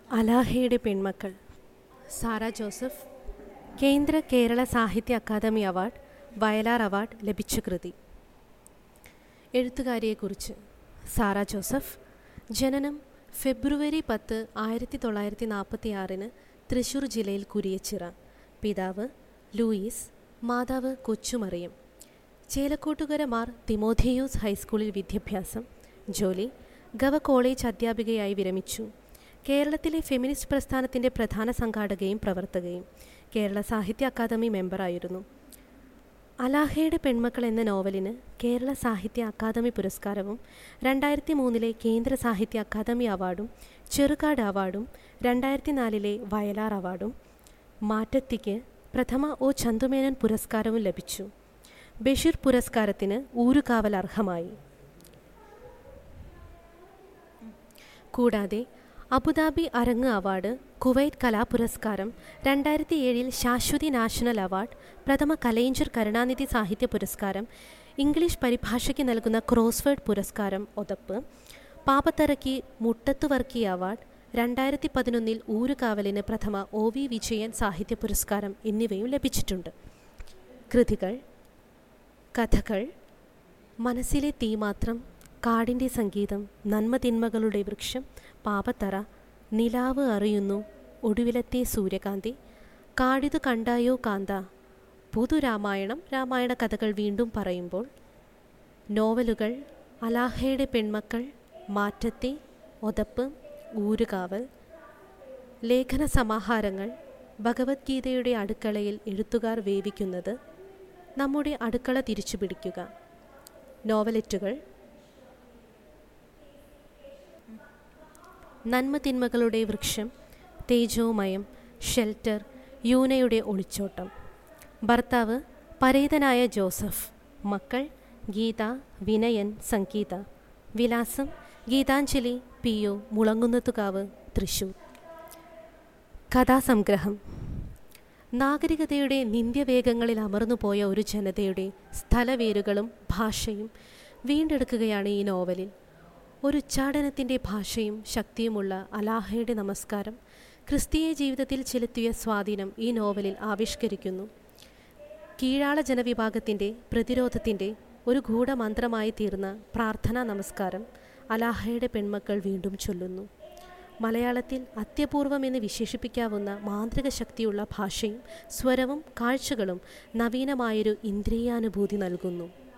അലാഹയുടെ പെൺമക്കൾ Sara Joseph കേന്ദ്ര കേരള സാഹിത്യ അക്കാദമി അവാർഡ് വയലാർ അവാർഡ് ലഭിച്ച കൃതി എഴുത്തുകാരിയെക്കുറിച്ച് സാറ ജോസഫ് ജനനം ഫെബ്രുവരി പത്ത് ആയിരത്തി തൊള്ളായിരത്തി നാൽപ്പത്തി ആറിന് തൃശൂർ ജില്ലയിൽ കുരിയച്ചിറ പിതാവ് ലൂയിസ് മാതാവ് കൊച്ചുമറിയം ചേലക്കോട്ടുകര മാർ തിമോഥേയൂസ് ഹൈസ്കൂളിൽ വിദ്യാഭ്യാസം ജോലി ഗവ കോളേജ് അധ്യാപികയായി വിരമിച്ചു കേരളത്തിലെ ഫെമിനിസ്റ്റ് പ്രസ്ഥാനത്തിൻ്റെ പ്രധാന സംഘാടകയും പ്രവർത്തകയും കേരള സാഹിത്യ അക്കാദമി മെമ്പറായിരുന്നു അലാഹയുടെ പെൺമക്കൾ എന്ന നോവലിന് കേരള സാഹിത്യ അക്കാദമി പുരസ്കാരവും രണ്ടായിരത്തി മൂന്നിലെ കേന്ദ്ര സാഹിത്യ അക്കാദമി അവാർഡും ചെറുകാട് അവാർഡും രണ്ടായിരത്തി നാലിലെ വയലാർ അവാർഡും മാറ്റത്തിക്ക് പ്രഥമ ഒ ചന്തുമേനൻ പുരസ്കാരവും ലഭിച്ചു ബഷീർ പുരസ്കാരത്തിന് ഊരുകാവൽ അർഹമായി കൂടാതെ അബുദാബി അരങ്ങ് അവാർഡ് കുവൈറ്റ് കലാ പുരസ്കാരം രണ്ടായിരത്തി ഏഴിൽ ശാശ്വതി നാഷണൽ അവാർഡ് പ്രഥമ കലൈഞ്ചർ കരുണാനിധി സാഹിത്യ പുരസ്കാരം ഇംഗ്ലീഷ് പരിഭാഷയ്ക്ക് നൽകുന്ന ക്രോസ്വേഡ് പുരസ്കാരം ഒതപ്പ് പാപത്തറയ്ക്ക് മുട്ടത്ത് വർക്കി അവാർഡ് രണ്ടായിരത്തി പതിനൊന്നിൽ ഊരുകാവലിന് പ്രഥമ ഒ വി വിജയൻ സാഹിത്യ പുരസ്കാരം എന്നിവയും ലഭിച്ചിട്ടുണ്ട് കൃതികൾ കഥകൾ മനസ്സിലെ തീ മാത്രം കാടിൻ്റെ സംഗീതം നന്മതിന്മകളുടെ വൃക്ഷം പാപത്തറ നിലാവ് അറിയുന്നു ഒടുവിലത്തെ സൂര്യകാന്തി കാടിതു കണ്ടായോ കാന്ത പുതുരാമായണം രാമായണ കഥകൾ വീണ്ടും പറയുമ്പോൾ നോവലുകൾ അലാഹയുടെ പെൺമക്കൾ മാറ്റത്തെ ഒതപ്പ് ഊരുകാവൽ ലേഖന സമാഹാരങ്ങൾ ഭഗവത്ഗീതയുടെ അടുക്കളയിൽ എഴുത്തുകാർ വേവിക്കുന്നത് നമ്മുടെ അടുക്കള തിരിച്ചു പിടിക്കുക നോവലെറ്റുകൾ നന്മതിന്മകളുടെ വൃക്ഷം തേജോമയം ഷെൽട്ടർ യൂനയുടെ ഒളിച്ചോട്ടം ഭർത്താവ് പരേതനായ ജോസഫ് മക്കൾ ഗീത വിനയൻ സംഗീത വിലാസം ഗീതാഞ്ജലി പി ഒ മുളങ്ങുന്നത്തുകാവ് തൃശൂർ കഥാസംഗ്രഹം നാഗരികതയുടെ നിന്ദ്യവേഗങ്ങളിൽ അമർന്നുപോയ ഒരു ജനതയുടെ സ്ഥലവേരുകളും ഭാഷയും വീണ്ടെടുക്കുകയാണ് ഈ നോവലിൽ ഒരു ഉച്ചാടനത്തിൻ്റെ ഭാഷയും ശക്തിയുമുള്ള അലാഹയുടെ നമസ്കാരം ക്രിസ്തീയ ജീവിതത്തിൽ ചെലുത്തിയ സ്വാധീനം ഈ നോവലിൽ ആവിഷ്കരിക്കുന്നു കീഴാള ജനവിഭാഗത്തിൻ്റെ പ്രതിരോധത്തിൻ്റെ ഒരു ഗൂഢമന്ത്രമായി തീർന്ന പ്രാർത്ഥനാ നമസ്കാരം അലാഹയുടെ പെൺമക്കൾ വീണ്ടും ചൊല്ലുന്നു മലയാളത്തിൽ അത്യപൂർവമെന്ന് വിശേഷിപ്പിക്കാവുന്ന മാന്ത്രിക ശക്തിയുള്ള ഭാഷയും സ്വരവും കാഴ്ചകളും നവീനമായൊരു ഇന്ദ്രിയാനുഭൂതി നൽകുന്നു